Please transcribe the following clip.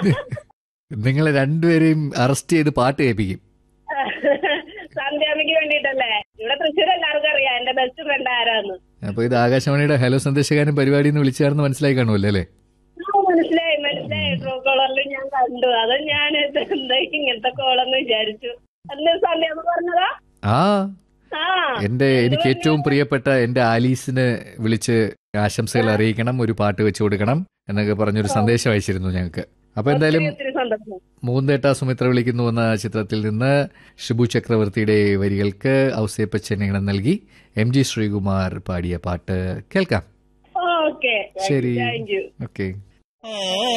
നിങ്ങൾ രണ്ടുപേരെയും അറസ്റ്റ് ചെയ്ത് പാട്ട് കേൾപ്പിക്കും സന്ധ്യാമ്മയ്ക്ക് വേണ്ടിട്ടല്ലേ ഇവിടെ തൃശ്ശൂർ എല്ലാവർക്കും അറിയാം എന്റെ ബെസ്റ്റ് ഫ്രണ്ട് ആരാന്ന് അപ്പൊ ഇത് ആകാശവാണിയുടെ ഹലോ സന്ദേശകാരൻ പരിപാടി എന്ന് വിളിച്ചാണെന്ന് മനസ്സിലായി കാണുമല്ലോ അല്ലേ ആ, മനസ്സിലായി മനസ്സിലായി ട്രൂ കോളറിൽ ഞാൻ കണ്ടു അത് ഞാൻ ഇത് എന്താ ഇങ്ങനത്തെ കോളെന്ന് വിചാരിച്ചു എന്താ സന്ധ്യാമ്മ പറഞ്ഞതാ ആ ആ എന്റെ എനിക്ക് ഏറ്റവും പ്രിയപ്പെട്ട എന്റെ ആലീസിന് വിളിച്ച് ആശംസകൾ അറിയിക്കണം ഒരു പാട്ട് വെച്ചു കൊടുക്കണം എന്നൊക്കെ പറഞ്ഞൊരു സന്ദേശം അയച്ചിരുന്നു ഞങ്ങൾക്ക് അപ്പൊ എന്തായാലും ഒത്തിരി ഒത്തിരി സന്തോഷം മൂന്തേട്ട സുമിത്ര വിളിക്കുന്നു എന്ന ചിത്രത്തിൽ നിന്ന് ഷിബു ചക്രവർത്തിയുടെ വരികൾക്ക് ഔസേപ്പച്ചൻ ഈണം നൽകി എം ജി ശ്രീകുമാർ പാടിയ പാട്ട് കേൾക്കാം ഓക്കെ ശരി താങ്ക് യു ഓക്കെ